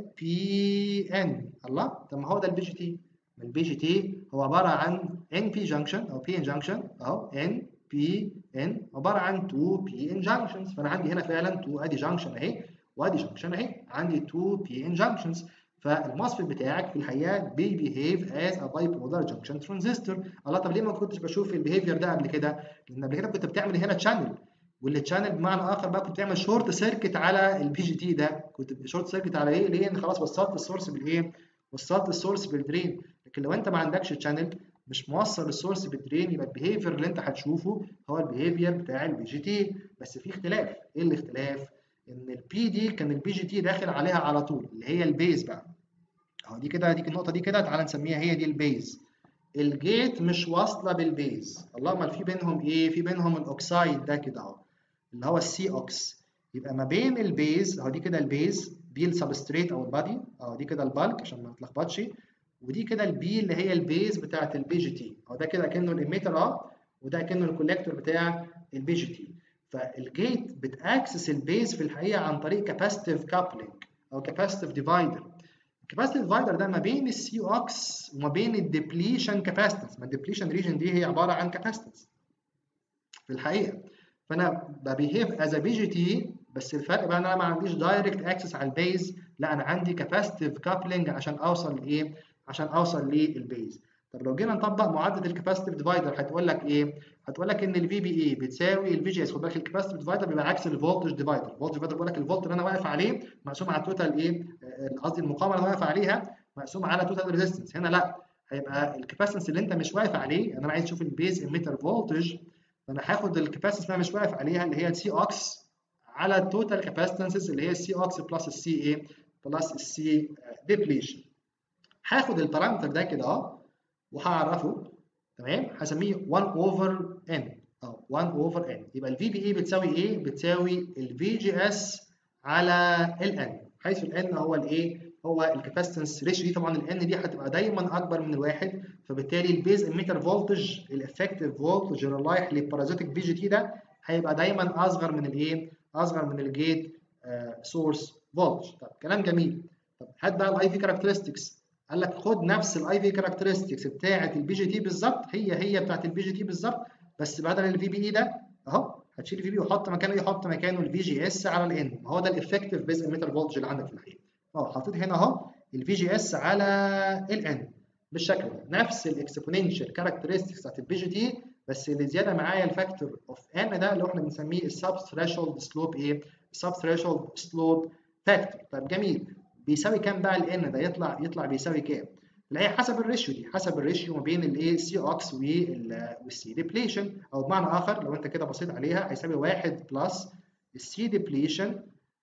بي ان الله طب ما هو ده البي جي تي البي جي تي هو عباره عن ان بي جنكشن او بي ان جنكشن اهو ان بي ان عباره عن 2 بي ان جنكشنز فانا عندي هنا فعلا 2 ادي جنكشن اهي وادي جنكشن اهي عندي 2 بي ان جنكشنز فالمصفت بتاعك في الحقيقه بيبيهيف از ا باي بولار جنكشن ترانزستور الله طب ليه ما كنتش بشوف البيهيفير ده قبل كده؟ لان قبل كده كنت بتعمل هنا تشانل والتشانل بمعنى اخر بقى كنت بتعمل شورت سيركت على البي جي تي ده كنت شورت سيركت على ايه؟ ليه؟ ان خلاص وصلت السورس بالايه؟ وصلت السورس بالدرين لكن لو انت ما عندكش تشانل مش موصل السورس بالدرين يبقى البيهيفير اللي انت هتشوفه هو البيهيفير بتاع البي جي تي بس في اختلاف ايه الاختلاف؟ ان البي دي كان البي جي تي داخل عليها على طول اللي هي البيز بقى اهو دي كده دي النقطه دي كده تعالى نسميها هي دي البيز الجيت مش واصله بالبيز الله امال في بينهم ايه في بينهم الاوكسايد ده كده اهو اللي هو السي اوكس يبقى ما بين البيز اهو دي كده البيز دي السبستريت او البادي اهو دي كده البالك عشان ما نتلخبطش ودي كده البي اللي هي البيز بتاعه البي جي تي اهو ده كده كانه الاميتر اهو وده كانه الكوليكتور بتاع البي جي تي فالجيت بتاكسس البيز في الحقيقه عن طريق كاباسيتيف كابلنج او كاباسيتيف ديفايدر الكاباسيتيف ديفايدر ده ما بين السي اوكس وما بين الديبليشن كاباسيتنس ما الديبليشن ريجن دي هي عباره عن كاباسيتنس في الحقيقه فانا ببيهيف از ا بي جي تي بس الفرق بقى ان انا ما عنديش دايركت اكسس على البيز لا انا عندي كاباسيتيف كابلنج عشان اوصل لايه عشان اوصل للبيز طب لو جينا نطبق معادله الكاباسيتيف ديفايدر هتقول لك ايه هتقول لك ان الفي بي اي بتساوي الفي جي اس خد بالك الكاباسيتيف ديفايدر بيبقى عكس الفولتج ديفايدر الفولتج ديفايدر بيقول لك الفولت اللي انا واقف عليه مقسوم على التوتال ايه قصدي المقاومه اللي انا واقف عليها مقسوم على توتال ريزيستنس هنا لا هيبقى الكاباسيتنس اللي انت مش واقف عليه يعني انا عايز اشوف البيز اميتر فولتج فانا هاخد الكاباسيتنس اللي انا مش واقف عليها اللي هي السي اوكس على التوتال كاباسيتنسز اللي هي السي اوكس بلس السي ايه بلس السي ديبليشن هاخد البارامتر ده كده اهو وهعرفه تمام هسميه 1 اوفر ان اه 1 اوفر ان يبقى الفي بي اي بتساوي ايه بتساوي الفي جي اس على الان حيث الان هو الايه هو الكاباسيتنس ريشيو دي طبعا الان دي هتبقى دايما اكبر من الواحد فبالتالي البيز اميتر فولتج الافكتيف فولتج اللي رايح للبارازيتيك بي جي تي ده هيبقى دايما اصغر من الايه اصغر من الجيت سورس فولتج طب كلام جميل طب هات بقى الاي في كاركترستكس قال لك خد نفس الاي في كاركترستكس بتاعه البي جي تي بالظبط هي هي بتاعه البي جي تي بالظبط بس بدل الفي بي اي ده اهو هتشيل الفي بي وحط مكانه يحط مكانه الفي جي اس على الان ما هو ده الافكتيف بيز اميتر فولتج اللي عندك في الحقيقه اه حطيت هنا اهو الفي جي اس على الان بالشكل ده نفس الاكسبوننشال كاركترستكس بتاعت البي جي تي بس اللي زياده معايا الفاكتور اوف ان ده اللي احنا بنسميه السب ثريشولد سلوب ايه السب ثريشولد سلوب فاكتور طيب جميل بيساوي كام بقى الان ده يطلع يطلع بيساوي كام تلاقي حسب الريشيو دي حسب الريشيو ما بين الايه سي اوكس والسي ديبليشن او بمعنى اخر لو انت كده بصيت عليها هيساوي 1 بلس السي ديبليشن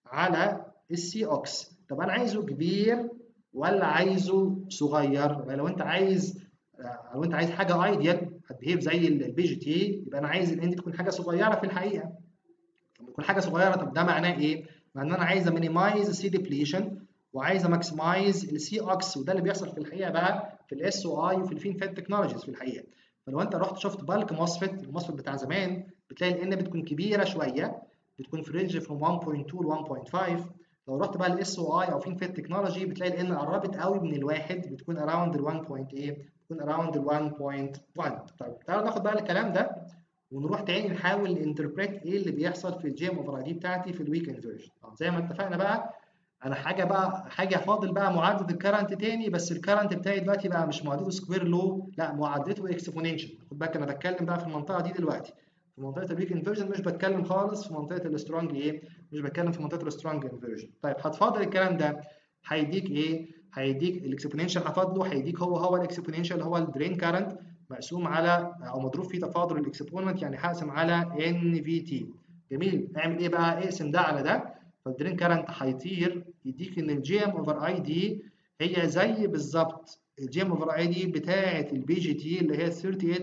على السي اوكس طب انا عايزه كبير ولا عايزه صغير لو انت عايز لو انت عايز حاجه ايديال هتبيهيف زي البي جي تي يبقى انا عايز الان دي تكون حاجه صغيره في الحقيقه لما تكون حاجه صغيره طب ده معناه ايه معناه ان انا عايز امينيمايز السي ديبليشن وعايز اماكسمايز السي اوكس وده اللي بيحصل في الحقيقه بقى في الاس او اي وفي الفين فات تكنولوجيز في الحقيقه فلو انت رحت شفت بالك مصفت المصفت بتاع زمان بتلاقي الان بتكون كبيره شويه بتكون في رينج from 1.2 ل 1.5 لو رحت بقى الاس او اي او فين فيت تكنولوجي بتلاقي الان قربت قوي من الواحد بتكون اراوند ال 1 بوينت ايه بتكون اراوند ال 1.1 طيب تعالوا ناخد بقى الكلام ده ونروح تاني نحاول انتربريت ايه اللي بيحصل في الجي ام اوفر اي دي بتاعتي في الويك انفيرجن زي ما اتفقنا بقى انا حاجه بقى حاجه فاضل بقى معادله الكرنت تاني بس الكرنت بتاعي دلوقتي بقى مش معادلته سكوير لو لا معادلته اكسبوننشال خد بالك انا بتكلم بقى في المنطقه دي دلوقتي في منطقه الويك انفيرجن مش بتكلم خالص في منطقه السترونج ايه مش بتكلم في منطقه السترونج انفيرجن طيب هتفاضل الكلام ده هيديك ايه هيديك الاكسبوننشال هفاضله هيديك هو هو الاكسبوننشال اللي هو الدرين كارنت مقسوم على او مضروب فيه تفاضل الاكسبوننت يعني هقسم على ان في تي جميل اعمل ايه بقى اقسم ده على ده فالدرين كارنت هيطير يديك ان الجي ام اوفر اي دي هي زي بالظبط الجي ام اوفر اي دي بتاعه البي جي تي اللي هي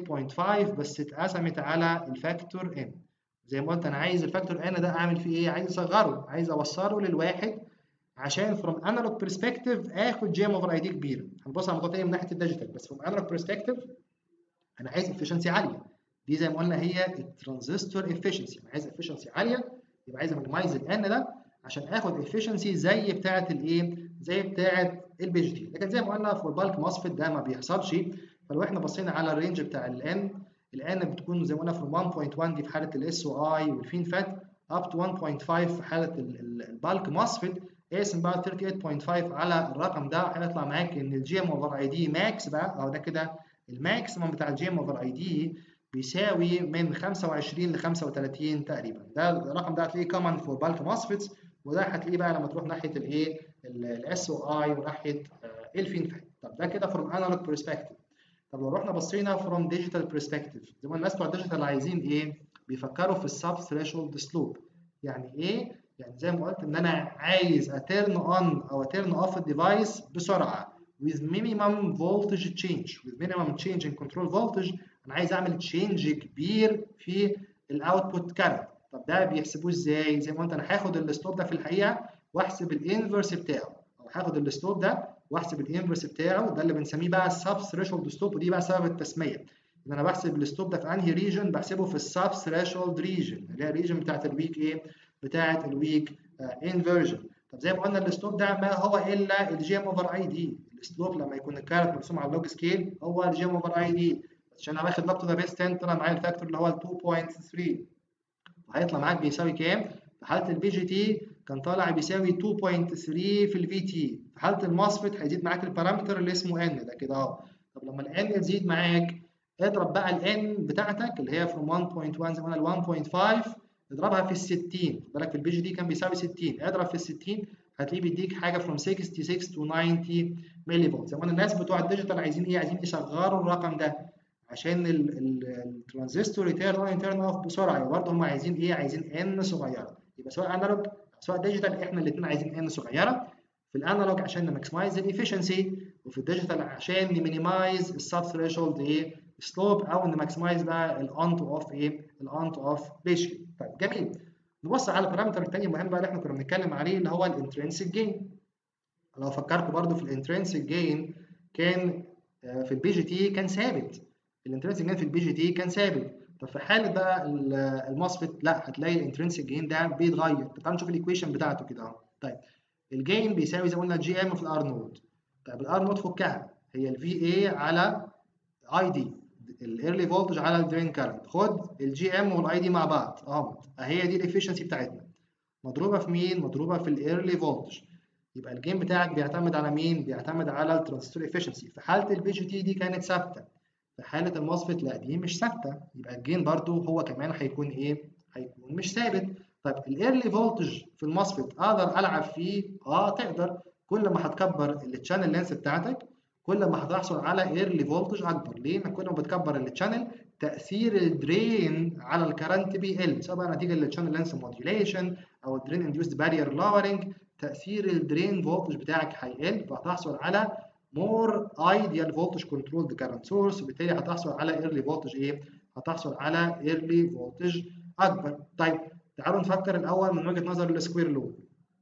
38.5 بس اتقسمت على الفاكتور ان زي ما قلت انا عايز الفاكتور ان ده اعمل فيه ايه عايز اصغره عايز اوصله للواحد عشان فروم انالوج برسبكتيف اخد جي ام اوفر اي دي كبيره هنبص على الموضوع تاني من ناحيه الديجيتال بس فروم انالوج برسبكتيف انا عايز افشنسي عاليه دي زي ما قلنا هي الترانزستور افشنسي انا عايز افشنسي عاليه يبقى عايز امينمايز الان ده عشان اخد افشنسي زي بتاعه الايه زي بتاعه البي جي تي لكن زي ما قلنا في البالك ماسفيت ده ما بيحصلش فلو احنا بصينا على الرينج بتاع الان الان بتكون زي ما قلنا في 1.1 دي في حاله الاس او اي والفين فات اب تو 1.5 في حاله البالك ماسفيت اقسم بقى 38.5 على الرقم ده هيطلع معاك ان الجي ام اوفر اي دي ماكس بقى اهو ده كده الماكسيمم بتاع الجي ام اوفر اي دي بيساوي من 25 ل 35 تقريبا ده الرقم ده هتلاقيه كومن فور بالك ماسفيتس وده هتلاقيه بقى لما تروح ناحيه الايه الاس او اي وناحيه الفين فات طب ده كده فروم انالوج برسبكتيف طب لو رحنا بصينا فروم ديجيتال برسبكتيف زي ما الناس بتوع الديجيتال عايزين ايه بيفكروا في السب ثريشولد سلوب يعني ايه يعني زي ما قلت ان انا عايز اترن اون او اترن اوف الديفايس بسرعه with minimum voltage change with minimum change in control voltage انا عايز اعمل تشينج كبير في الاوتبوت كارنت طب ده بيحسبوه ازاي زي ما قلت انا هاخد السلوب ده في الحقيقه واحسب الانفرس بتاعه او هاخد السلوب ده واحسب الانفرس بتاعه ده اللي بنسميه بقى السب ثريشولد سلوب ودي بقى سبب التسميه ان انا بحسب السلوب ده في انهي ريجن بحسبه في السب ثريشولد ريجن اللي هي الريجن بتاعت الويك ايه بتاعت الويك انفرجن طب زي ما قلنا السلوب ده ما هو الا الجي ام اوفر اي دي السلوب لما يكون الكارت مرسوم على اللوج سكيل هو الجي ام اوفر اي دي عشان انا واخد لوج تو ذا بيس 10 طلع معايا الفاكتور اللي هو 2.3 وهيطلع معاك بيساوي كام؟ في حاله البي جي تي كان طالع بيساوي 2.3 في الفي تي في حاله الماسفيت هيزيد معاك البارامتر اللي اسمه ان ده كده اهو طب لما الان تزيد معاك اضرب بقى الان بتاعتك اللي هي from 1.1 زي ما قلنا ل 1.5 اضربها في ال 60 بالك في البي جي دي كان بيساوي 60 اضرب في ال 60 هتلاقيه بيديك حاجه from 66 to 90 ملي فولت زي ما الناس بتوع الديجيتال عايزين ايه عايزين يصغروا الرقم ده عشان الترانزستور يتيرن اون يتيرن اوف بسرعه برضه هم عايزين ايه عايزين ان صغيره يبقى سواء انالوج سواء ديجيتال احنا الاثنين عايزين ان صغيره في الانالوج عشان نماكسمايز الافشنسي وفي الديجيتال عشان نمينيمايز السب ثريشولد ايه سلوب او نماكسمايز بقى الاون تو اوف ايه الاون تو اوف ريشيو طيب جميل نبص على البارامتر الثاني المهم بقى اللي احنا كنا بنتكلم عليه اللي هو الانترنسيك جين لو افكركم برضو في الانترنسيك جين كان في البي جي تي كان ثابت الانترنسيك جين في البي جي تي كان ثابت طب في حاله بقى الماسفيت لا هتلاقي الانترنسيك جين ده بيتغير طب تعالوا نشوف الايكويشن بتاعته كده اهو طيب الجين بيساوي زي ما قلنا جي ام في الار نود طيب الار نود فكها هي الفي اي على اي دي الايرلي فولتج على الدرين كارنت خد الجي ام والاي دي مع بعض اهو اهي دي الافشنسي بتاعتنا مضروبه في مين مضروبه في الايرلي فولتج يبقى الجين بتاعك بيعتمد على مين بيعتمد على الترانزستور افشنسي في حاله البي جي تي دي كانت ثابته في حاله الماسفيت لا دي مش ثابته يبقى الجين برضو هو كمان هيكون ايه هيكون مش ثابت طيب الايرلي فولتج في الماسفيت اقدر العب فيه اه تقدر كل ما هتكبر التشانل لينس بتاعتك كل ما هتحصل على ايرلي فولتج اكبر ليه؟ لان كل ما بتكبر التشانل تاثير الدرين على الكرنت بيقل سواء بقى نتيجه للتشانل لينس موديوليشن او الدرين انديوسد بارير لورنج تاثير الدرين فولتج بتاعك هيقل فهتحصل على مور ايديال فولتج كنترول كارنت سورس وبالتالي هتحصل على ايرلي فولتج ايه؟ هتحصل على ايرلي فولتج اكبر طيب تعالوا نفكر الاول من وجهه نظر السكوير لو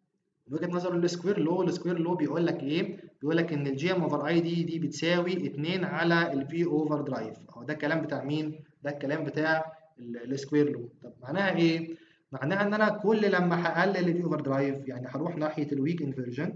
من وجهه نظر السكوير لو السكوير لو بيقول لك ايه بيقول لك ان الجي ام اوفر اي دي دي بتساوي 2 على الفي اوفر درايف اهو ده الكلام بتاع مين ده الكلام بتاع السكوير لو طب معناها ايه معناها ان انا كل لما هقلل الفي اوفر درايف يعني هروح ناحيه الويك انفرجن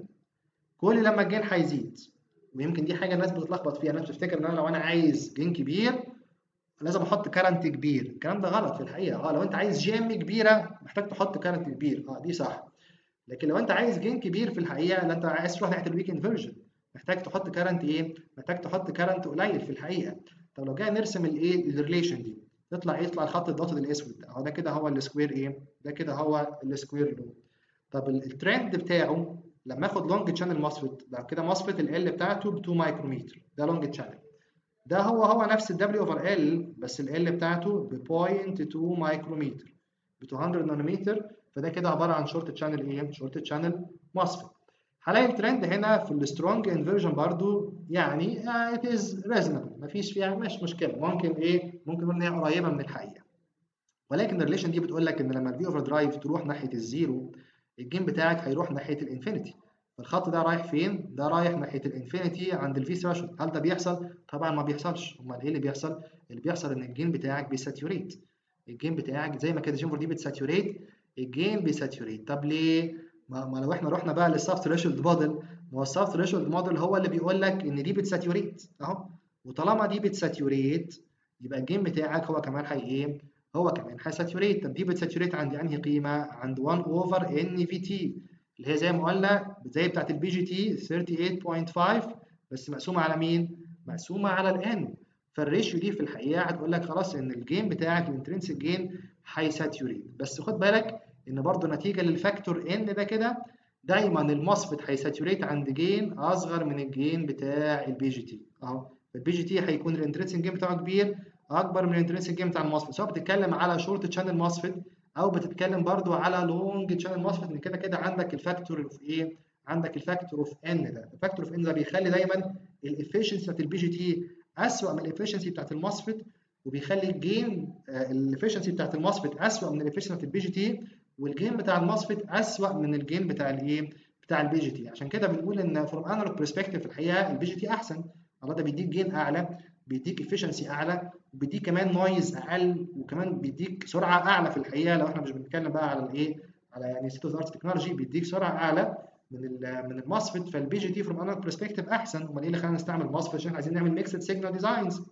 كل لما الجين هيزيد ويمكن دي حاجه الناس بتتلخبط فيها الناس بتفتكر ان انا لو انا عايز جين كبير لازم احط كارنت كبير الكلام ده غلط في الحقيقه اه لو انت عايز جي ام كبيره محتاج تحط كارنت كبير اه دي صح لكن لو انت عايز جين كبير في الحقيقه لا انت عايز تروح ناحيه الويك انفرجن محتاج تحط كارنت ايه محتاج تحط كارنت قليل في الحقيقه طب لو جينا نرسم الايه الريليشن دي يطلع ايه يطلع الخط الدوتد الاسود اهو ده كده هو السكوير ايه ده كده هو السكوير لو طب الترند بتاعه لما اخد لونج تشانل ماسفت ده كده ماسفت ال بتاعته ب 2 مايكرومتر ده لونج تشانل ده هو هو نفس ال W over L بس ال L بتاعته ب 0.2 مايكرومتر ب 200 نانومتر فده كده عباره عن شورت تشانل ايه؟ شورت تشانل ماسفت هلاقي الترند هنا في السترونج انفرجن برضو يعني ات از ريزونبل مفيش فيها مش مشكله ممكن ايه؟ ممكن نقول ان هي قريبه من الحقيقه ولكن الريليشن دي بتقول لك ان لما الفي اوفر درايف تروح ناحيه الزيرو الجيم بتاعك هيروح ناحيه الانفينيتي الخط ده رايح فين؟ ده رايح ناحيه الانفينيتي عند الفي ثريشولد، هل ده بيحصل؟ طبعا ما بيحصلش، امال ايه اللي بيحصل؟ اللي بيحصل ان الجين بتاعك بيساتوريت. الجين بتاعك زي ما كانت الجيمفور دي بتساتوريت الجين بيساتوريت، طب ليه؟ ما, ما لو احنا رحنا بقى للسب ثريشولد موديل، ما هو السب ثريشولد موديل هو اللي بيقول لك ان دي بتساتوريت اهو، وطالما دي بتساتوريت يبقى الجين بتاعك هو كمان هي ايه؟ هو كمان هيساتوريت، طب دي بتساتوريت عند انهي قيمه؟ عند 1 اوفر ان في تي. اللي هي زي ما قلنا زي بتاعت البي جي تي 38.5 بس مقسومه على مين؟ مقسومه على الان فالريشيو دي في الحقيقه هتقول لك خلاص ان الجين بتاعك الانترنسك جين هيساتوريت بس خد بالك ان برضو نتيجه للفاكتور ان ده كده دايما المصفت هيساتوريت عند جين اصغر من الجين بتاع البي جي تي اهو البي جي تي هيكون الانترنسك جين بتاعه كبير اكبر من الانترنسك جين بتاع المصفت سواء بتتكلم على شورت تشانل مصفت او بتتكلم برضو على لونج تشانل ماسفت ان كده كده عندك الفاكتور اوف ايه عندك الفاكتور اوف ان ده الفاكتور اوف ان ده بيخلي دايما الافشنسي بتاعت البي جي تي اسوء من الافشنسي بتاعت الماسفت وبيخلي الجين الافشنسي بتاعت الماسفت اسوء من الافشنسي بتاعت البي جي تي والجين بتاع الماسفت اسوء من الجين بتاع الايه بتاع البي جي تي عشان كده بنقول ان فروم انالوج برسبكتيف في الحقيقه البي جي تي احسن الله ده بيديك جين اعلى بيديك افشنسي اعلى وبيديك كمان نويز اقل وكمان بيديك سرعه اعلى في الحقيقه لو احنا مش بنتكلم بقى على الايه على يعني ستيت اوف ارت تكنولوجي بيديك سرعه اعلى من ال من الماسفت فالبي جي تي فروم انالوج برسبكتيف احسن امال ايه اللي خلانا نستعمل ماسفت عشان عايزين نعمل ميكسد سيجنال ديزاينز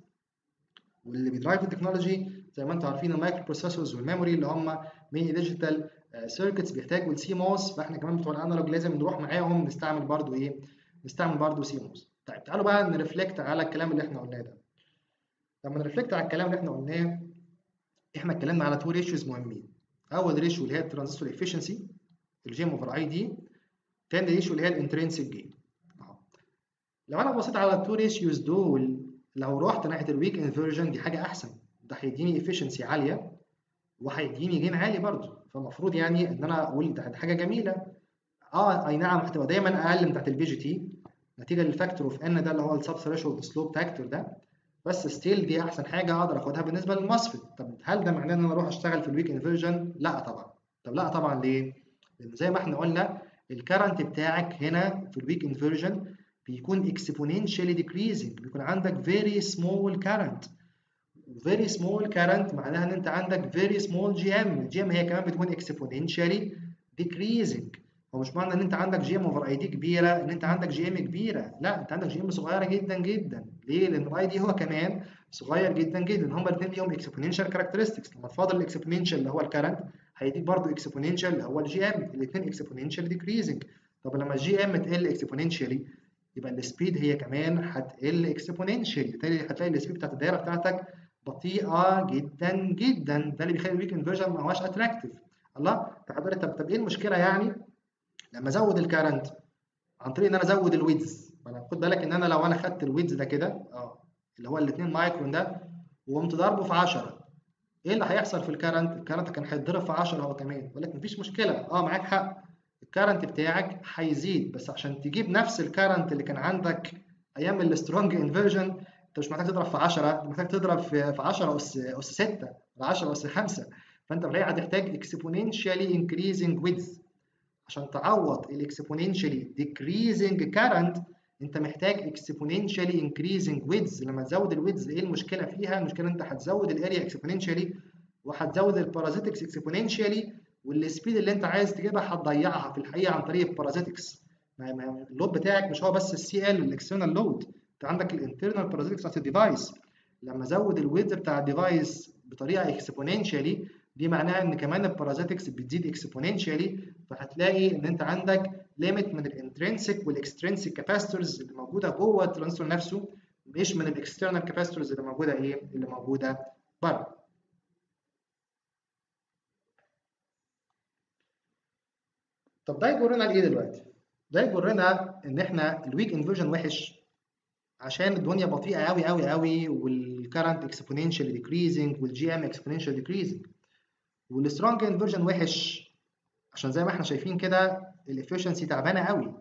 واللي بيدرايف التكنولوجي زي ما انتم عارفين المايكرو بروسيسورز والميموري اللي هم ميني ديجيتال سيركتس بيحتاجوا السي موس فاحنا كمان بتوع الانالوج لازم نروح معاهم نستعمل برضو ايه نستعمل برضو سي موس طيب تعالوا بقى نرفلكت على الكلام اللي احنا قلناه ده لما نرفلكت على الكلام اللي احنا قلناه احنا اتكلمنا على تو ريشيوز مهمين اول ريشيو اللي هي الترانزستور افشنسي الجيم اوفر اي دي تاني ريشيو اللي هي الانترنسك جين لو انا بصيت على التو ريشيوز دول لو رحت ناحيه الويك انفرجن دي حاجه احسن ده هيديني افشنسي عاليه وهيديني جين عالي برضه فالمفروض يعني ان انا اقول ده حاجه جميله اه اي نعم هتبقى دايما اقل من بتاعت البي جي تي نتيجه للفاكتور اوف ان ده اللي هو السب ثريشولد سلوب فاكتور ده بس ستيل دي احسن حاجه اقدر اخدها بالنسبه للمصفت طب هل ده معناه ان انا اروح اشتغل في الويك انفرجن لا طبعا طب لا طبعا ليه لان زي ما احنا قلنا الكرنت بتاعك هنا في الويك انفرجن بيكون exponentially decreasing بيكون عندك very small current very small current معناها ان انت عندك very small GM الجي ام هي كمان بتكون exponentially decreasing هو مش معنى ان انت عندك جي ام اوفر اي دي كبيره ان انت عندك جي ام كبيره لا انت عندك جي ام صغيره جدا جدا ليه لان الاي دي هو كمان صغير جدا جدا هما الاثنين ليهم اكسبوننشال كاركترستكس لما تفاضل الاكسبوننشال اللي هو الكرنت هيديك برضه اكسبوننشال اللي هو الجي ام الاثنين اكسبوننشال ديكريزنج طب لما الجي ام تقل اكسبوننشالي يبقى السبيد هي كمان هتقل اكسبوننشالي بالتالي هتلاقي السبيد بتاعت الدايره بتاعتك بطيئه جدا جدا ده اللي بيخلي الويك انفرجن ما هواش اتراكتيف الله طب هتقول طب طب ايه المشكله يعني لما ازود الكارنت عن طريق ان انا ازود الويدز خد بالك ان انا لو انا خدت الويدز ده كده اه اللي هو ال 2 مايكرون ده وقمت ضاربه في 10 ايه اللي هيحصل في الكارنت؟ الكارنت كان هيتضرب في 10 هو كمان يقول لك مفيش مشكله اه معاك حق الكارنت بتاعك هيزيد بس عشان تجيب نفس الكارنت اللي كان عندك ايام السترونج انفرجن انت مش محتاج تضرب في 10 انت محتاج تضرب في في 10 اس اس 6 ولا 10 اس 5 فانت في الحقيقه هتحتاج اكسبوننشالي انكريزنج ويدز عشان تعوض الاكسبوننشالي decreasing current انت محتاج اكسبوننشالي increasing width لما تزود الويدز ايه المشكله فيها المشكله انت هتزود الاريا اكسبوننشالي وهتزود البارازيتكس اكسبوننشالي والسبيد اللي انت عايز تجيبها هتضيعها في الحقيقه عن طريق البارازيتكس اللود بتاعك مش هو بس السي ال والاكسترنال لود انت عندك الانترنال بارازيتكس بتاعت الديفايس لما ازود الويدز بتاع الديفايس بطريقه اكسبوننشالي دي معناها ان كمان البارازيتكس بتزيد اكسبوننشالي فهتلاقي ان انت عندك ليميت من الانترنسك والاكسترنسك كاباسيتورز اللي موجوده جوه الترانزستور نفسه مش من الاكسترنال كاباسيتورز اللي موجوده ايه اللي موجوده بره طب ده يجرنا لايه دلوقتي ده يجرنا ان احنا الويك انفرجن وحش عشان الدنيا بطيئه قوي قوي قوي والكرنت اكسبوننشال ديكريزنج والجي ام اكسبوننشال ديكريزنج والسترونج انفرجن وحش عشان زي ما احنا شايفين كده الافشنسي تعبانه قوي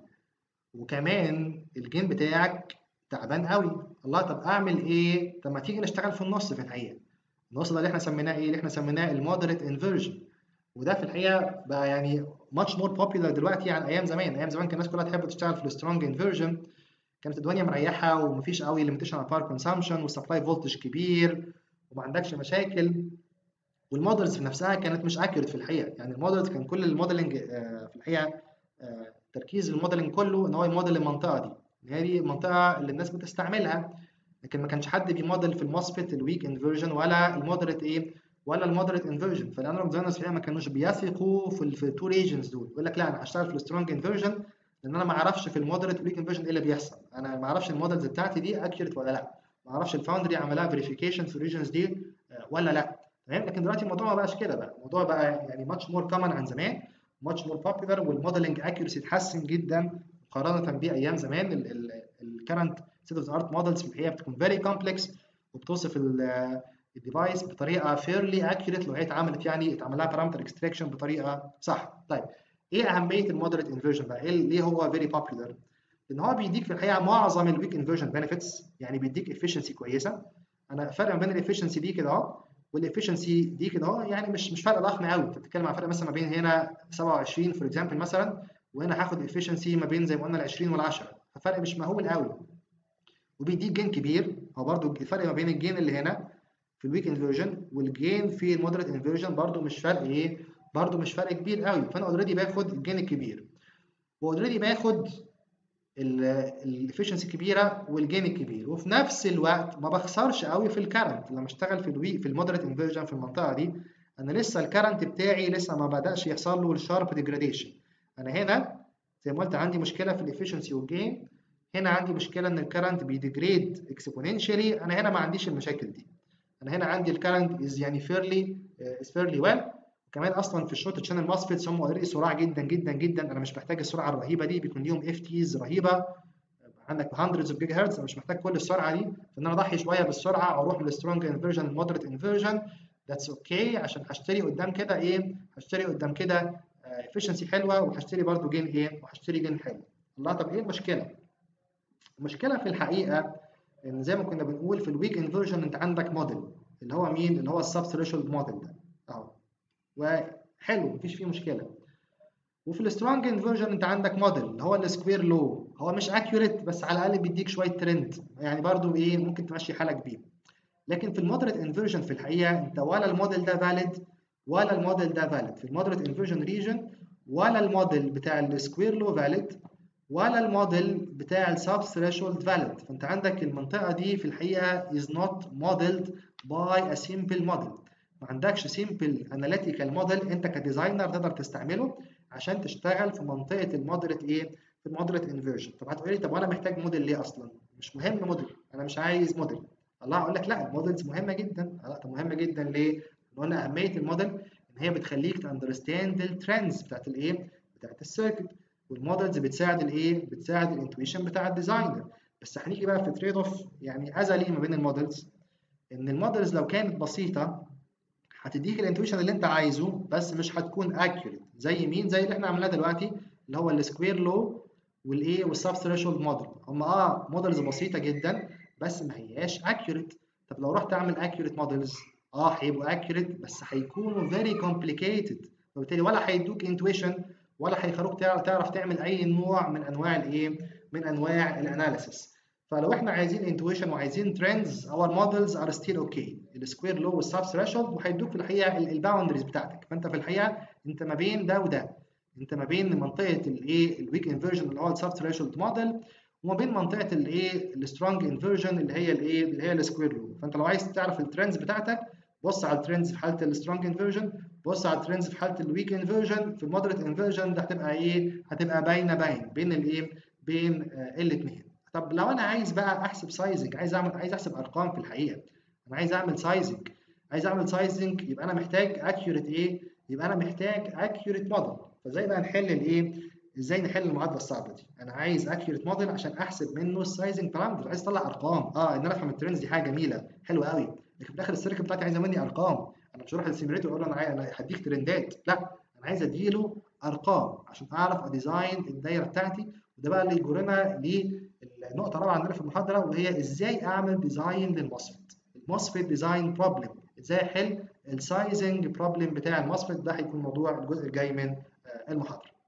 وكمان الجين بتاعك تعبان قوي الله طب اعمل ايه طب ما تيجي نشتغل في النص في الحقيقه النص ده اللي احنا سميناه ايه اللي احنا سميناه المودريت انفرجن وده في الحقيقه بقى يعني much more popular دلوقتي عن ايام زمان ايام زمان كان الناس كلها تحب تشتغل في السترونج انفرجن كانت الدنيا مريحه ومفيش قوي ليميتيشن على باور كونسامشن والسبلاي فولتج كبير وما عندكش مشاكل والمودلز في نفسها كانت مش اكيوريت في الحقيقه يعني المودلز كان كل الموديلنج في الحقيقه تركيز الموديلنج كله ان هو يموديل المنطقه دي ان هي دي المنطقه اللي الناس بتستعملها لكن ما كانش حد بيموديل في الموسفيت الويك انفرجن ولا المودريت ايه ولا المودريت انفرجن فالانالوج ديزاينرز الحقيقه ما كانوش بيثقوا في في التو ريجنز دول يقول لك لا انا هشتغل في السترونج انفرجن لان انا ما اعرفش في المودريت والويك انفرجن ايه اللي بيحصل انا ما اعرفش المودلز بتاعتي دي اكيوريت ولا لا ما اعرفش الفاوندري عملها فيريفيكيشن في الريجنز دي ولا لا تمام لكن دلوقتي الموضوع ما بقاش كده بقى الموضوع بقى يعني ماتش مور كومن عن زمان ماتش مور بوبيلر والموديلنج اكيورسي اتحسن جدا مقارنه بايام زمان الكرنت ستيت اوف ارت مودلز في الحقيقه بتكون فيري كومبلكس وبتوصف الديفايس بطريقه فيرلي اكيوريت لو هي اتعملت يعني اتعمل لها بارامتر اكستراكشن بطريقه صح طيب ايه اهميه المودريت انفرجن بقى ايه ليه هو فيري بوبيلر لان هو بيديك في الحقيقه معظم الويك انفرجن بنفيتس يعني بيديك افشنسي كويسه انا فرق ما بين الافشنسي دي كده اهو والافشنسي دي كده اهو يعني مش مش فرق ضخم قوي انت بتتكلم على فرق مثلا ما بين هنا 27 فور اكزامبل مثلا وهنا هاخد افشنسي ما بين زي ما قلنا ال 20 وال 10 ففرق مش مهول قوي وبيديك جين كبير هو برده الفرق ما بين الجين اللي هنا في الويك انفرجن والجين في المودريت انفرجن برده مش فرق ايه برده مش فرق كبير قوي فانا اوريدي باخد الجين الكبير واوريدي باخد الافشنسي الكبيره والجين الكبير وفي نفس الوقت ما بخسرش قوي في الكرنت لما اشتغل في الوي في المودريت انفرجن في المنطقه دي انا لسه الكرنت بتاعي لسه ما بداش يحصل له الشارب ديجراديشن انا هنا زي ما قلت عندي مشكله في الافشنسي والجين هنا عندي مشكله ان الكرنت بيديجريد اكسبوننشالي انا هنا ما عنديش المشاكل دي انا هنا عندي الكرنت از يعني فيرلي از فيرلي ويل كمان اصلا في الشورت تشانل ماسفيتس هم اوريدي سرعه جدا جدا جدا انا مش محتاج السرعه الرهيبه دي بيكون ليهم اف تيز رهيبه عندك hundreds اوف جيجا هرتز انا مش محتاج كل السرعه دي فان انا اضحي شويه بالسرعه او اروح من السترونج انفرجن للمودريت انفرجن ذاتس اوكي عشان هشتري قدام كده ايه هشتري قدام كده افشنسي حلوه وهشتري برده جين ايه وهشتري جين حلو الله طب ايه المشكله المشكله في الحقيقه ان زي ما كنا بنقول في الويك انفرجن انت عندك موديل اللي هو مين اللي هو السب ثريشولد موديل ده اهو وحلو مفيش فيه مشكله وفي السترونج انفرجن انت عندك موديل اللي هو السكوير لو هو مش اكيوريت بس على الاقل بيديك شويه ترند يعني برضو ايه ممكن تمشي حالك بيه لكن في المودريت انفرجن في الحقيقه انت ولا الموديل ده فاليد ولا الموديل ده فاليد في المودريت انفرجن ريجن ولا الموديل بتاع السكوير لو فاليد ولا الموديل بتاع السب ثريشولد فاليد فانت عندك المنطقه دي في الحقيقه is not modeled by a simple model ما عندكش سيمبل اناليتيكال موديل انت كديزاينر تقدر تستعمله عشان تشتغل في منطقه المودريت ايه في المودريت انفرجن طب هتقولي طب وانا محتاج موديل ليه اصلا مش مهم موديل انا مش عايز موديل الله اقول لك لا المودلز مهمه جدا لا طب مهمه جدا ليه قلنا اهميه الموديل ان هي بتخليك تاندرستاند الترندز بتاعت الايه بتاعت السيركت والمودلز بتساعد الايه بتساعد الانتويشن بتاع الديزاينر بس هنيجي بقى في تريد اوف يعني ازلي ما بين المودلز ان المودلز لو كانت بسيطه هتديك الانتويشن اللي انت عايزه بس مش هتكون اكيوريت زي مين زي اللي احنا عملناه دلوقتي اللي هو السكوير لو والايه والسب ثريشولد موديل هم اه مودلز بسيطه جدا بس ما هياش اكيوريت طب لو رحت اعمل اكيوريت مودلز اه هيبقوا اكيوريت بس هيكونوا فيري كومبليكيتد فبالتالي ولا هيدوك انتويشن ولا هيخلوك تعرف تعمل اي نوع من انواع الايه من انواع الاناليسيس فلو احنا عايزين انتويشن وعايزين ترندز اور مودلز ار ستيل اوكي السكوير لو والسب ثريشولد وهيدوك في الحقيقه الباوندريز بتاعتك فانت في الحقيقه انت ما بين ده وده انت ما بين منطقه الايه الويك انفيرجن اللي هو السب ثريشولد موديل وما بين منطقه الايه السترونج انفيرجن اللي هي الايه اللي هي السكوير لو فانت لو عايز تعرف الترندز بتاعتك بص على الترندز في حاله السترونج انفيرجن بص على الترندز في حاله الويك انفيرجن في المودريت انفيرجن ده هتبقى ايه هتبقى باينه باين بين الايه بين آه الاثنين طب لو انا عايز بقى احسب سايزنج عايز اعمل عايز احسب ارقام في الحقيقه انا عايز اعمل سايزنج عايز اعمل سايزنج يبقى انا محتاج اكيوريت ايه يبقى انا محتاج اكيوريت موديل فازاي بقى نحل الايه ازاي نحل المعادله الصعبه دي انا عايز اكيوريت موديل عشان احسب منه السايزنج بارامتر عايز اطلع ارقام اه ان انا افهم الترندز دي حاجه جميله حلوه قوي لكن في الاخر السيركل بتاعتي عايزه مني ارقام انا مش هروح للسيميوليتور اقول له انا انا هديك ترندات لا انا عايز اديله ارقام عشان اعرف اديزاين الدايره بتاعتي وده بقى اللي يجرنا للنقطه الرابعه عندنا في المحاضره وهي ازاي اعمل ديزاين للموسفيت الموسفيت ديزاين بروبلم ازاي احل السايزنج بروبلم بتاع الموسفيت ده هيكون موضوع الجزء الجاي من المحاضره